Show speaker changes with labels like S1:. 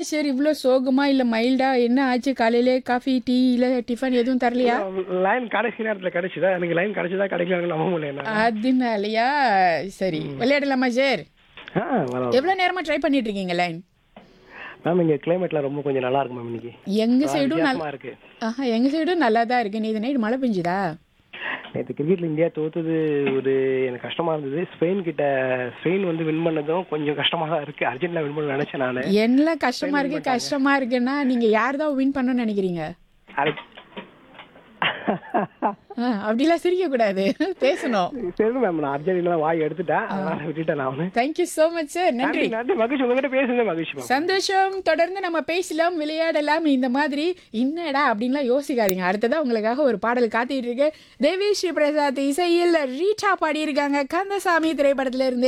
S1: Sir இவ்வளோ சோகமா இல்ல மைல்டா என்ன ஆச்சு காலையிலே காஃபி டீ இல்ல டிஃபன் எதுவும் தரலையா
S2: லைன் கடைசி நேரத்துல கிடைச்சுதா எனக்கு லைன் கிடைச்சதா கிடைக்கல நம்ப முடியல என்னால.
S1: அதனாலயா சரி விளையாடலாமா சார்
S2: ஆ வரலாம்
S1: எவ்வளவு நேரமா ட்ரை பண்ணிட்டு இருக்கீங்க லைன்
S2: மேம் இங்க கிளைமேட்ல ரொம்ப கொஞ்சம் நல்லா இருக்கும் மேம் இன்னைக்கு
S1: எங்க சைடும்
S2: வித்தியாசமா
S1: நல்ல
S2: இருக்கு
S1: ஆஹா எங்க சைடும் நல்லா தான் இருக்கு நீ நைட் மழை பெஞ்சுதா
S2: நேற்று கிரிக்கெட்ல இந்தியா தோத்தது ஒரு எனக்கு கஷ்டமா இருந்தது ஸ்பெயின் கிட்ட ஸ்பெயின் வந்து வின் பண்ணதும் கொஞ்சம் கஷ்டமா தான் இருக்கு அர்ஜென்டினா வின் பண்ண நினைச்சேன் நானு
S1: என்ன கஷ்டமா இருக்கு கஷ்டமா இருக்குன்னா நீங்க யார் தான் வின் பண்ணணும்னு நினைக்கிறீங்க
S2: அது
S1: ஆ, அப்படிலாம் சிரிக்க கூடாது பேசணும்
S2: சரி மேம் நான் அர்ஜென்டினா வாய் எடுத்துட்டேன் அதனால விட்டுட்டேன் நான் அவனு
S1: தேங்க்யூ ஸோ மச் சார் நன்றி
S2: நன்றி நன்றி மகிழ்ச்சி உங்ககிட்ட பேசுனது மகிழ்ச்சி மேம்
S1: சந்தோஷம் தொடர்ந்து நம்ம பேசலாம் விளையாடலாம் இந்த மாதிரி என்னடா அப்படின்லாம் யோசிக்காதீங்க அடுத்ததா உங்களுக்காக ஒரு பாடல் காத்துட்டு இருக்கு தேவி ஸ்ரீ பிரசாத் இசையில் ரீட்டா பாடியிருக்காங்க கந்தசாமி திரைப்படத்துல இருந்து